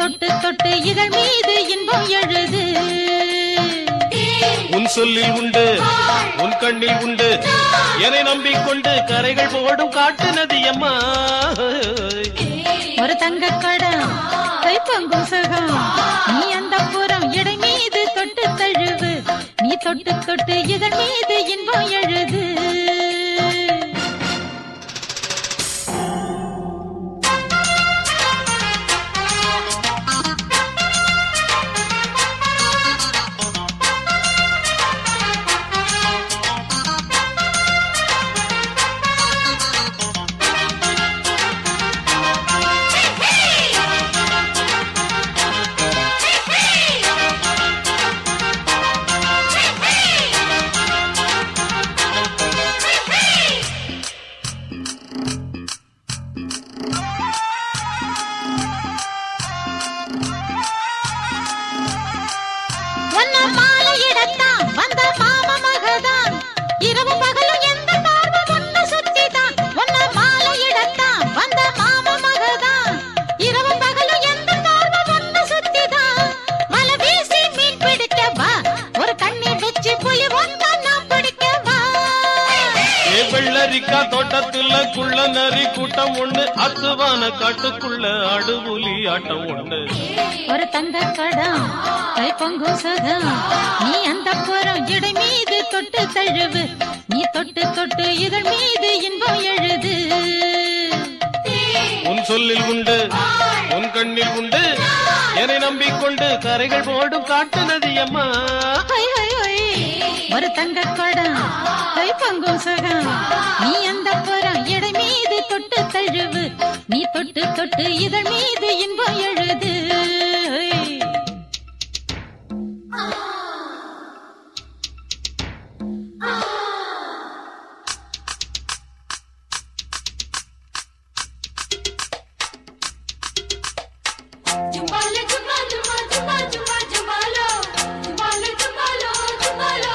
தொட்டு தொட்டு இதழ் மீது இன்பம் எழுது உன் சொல்லில் உண்டு உன் கண்ணில் உண்டு என்னை நம்பிக்கொண்டு கரைகள் போடும் காட்டு நதியம்மா ஒரு தங்க கடம் கைப்பங்கும் சுகம் நீ அந்த புறம் இடை மீது தொட்டு தழுவு நீ தொட்டு தொட்டு இதழ் மீது இன்பம் எழுது ஒன்ன மாலையிடத்தான் வந்த மாம மகதான் இரவு பகலும் எந்த பார்வை ஒண்ணு சுத்திதான் ஒன்ன மாலையிடத்தான் வந்த மாம மகதான் இரவு பகலும் எந்த பார்வை ஒண்ணு சுத்திதான் மலை வீசி மீன் பிடிக்க வா ஒரு கண்ணீர் வச்சு புலி ஒன்னா நான் பிடிக்க வா ஏ வெள்ளரிக்கா தோட்டத்துல குள்ள நரி கூட்டம் ஒண்ணு அத்துவான காட்டுக்குள்ள அடுபுலி ஆட்டம் ஒண்ணு ஒரு தங்க கடம் கை பொங்கும் சதம் நீ அந்த புறம் இடை மீது தொட்டு தழுவு நீ தொட்டு தொட்டு இதழ் மீது இன்பம் எழுது உன் சொல்லில் உண்டு உன் கண்ணில் உண்டு என்னை நம்பிக்கொண்டு கரைகள் போடும் காட்டு நதியம்மா ஹொய், ஹொய், ஹொய். ஒரு தங்க கடம் கை பொங்கும் சகம் நீ அந்த புறம் இடை மீது தொட்டு தழுவு நீ தொட்டு தொட்டு இதழ் மீது இன்பம் எழுது Jumbalo, jumbalo, jumbalo, jumbalo, jumbalo, jumbalo, jumbalo, jumbalo.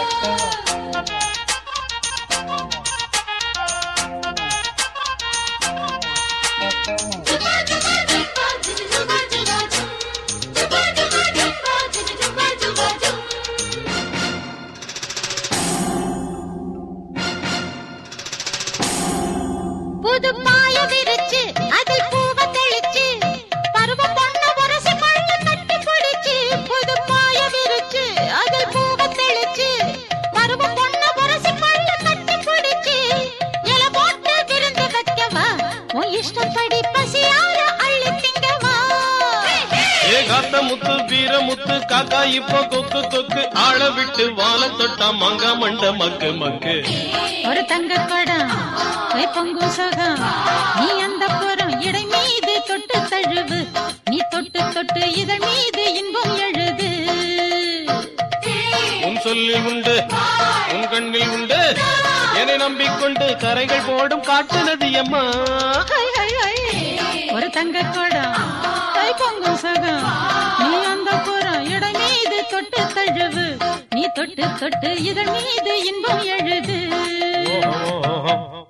புது பாய விரிச்சு அதில் பூவ தெளிச்சு பருவ பொண்ண உரசி கள்ள கட்டி பிடிச்சு புது பாய விரிச்சு அதில் பூவ தெளிச்சு பருவ பொண்ண உரசி கள்ள கட்டி பிடிச்சு இல போட்டு விருந்து வைக்கவா உன் இஷ்டப்படி பசியார அள்ளி திங்கவா ஏ காத்த முத்து வீர முத்து காக்கா இப்போ கொக்கு கொக்கு ஆள விட்டு வாழ தொட்டா மங்க மண்ட மக்கு மக்கு ஒரு தங்க குடம் கை பொங்கும் சுகம் நீ அந்த புறம் இடை மீது தொட்டு தழுவு நீ தொட்டு தொட்டு இதழ் மீது இன்பம் எழுது உன் சொல்லில் உண்டு உன் கண்ணில் உண்டு என்னை நம்பிக்கொண்டு கரைகள் போடும் காட்டு நதியம்மா ஹை, ஹை, ஹை. ஒரு தங்க குடம் கை பொங்கும் சுகம் நீ அந்த புறம் இடை மீது தொட்டு தழுவு நீ தொட்டு தொட்டு இதழ் மீது இன்பம் எழுது ஓஹோ